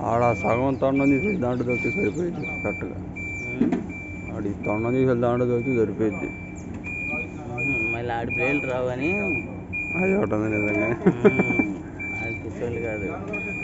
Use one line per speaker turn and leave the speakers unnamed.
ఆడ సగం తొండం తీసి దాంట్లో దొరికి సరిపోయింది కరెక్ట్గా ఆడి తొండం తీసి దాంట్లో దొరికి సరిపోయింది
మళ్ళీ ఆడి ప్లేయర్లు రావు అని
అది ఒకటి ఉంది నిజంగా
అది పిచ్చోళ్ళు కాదు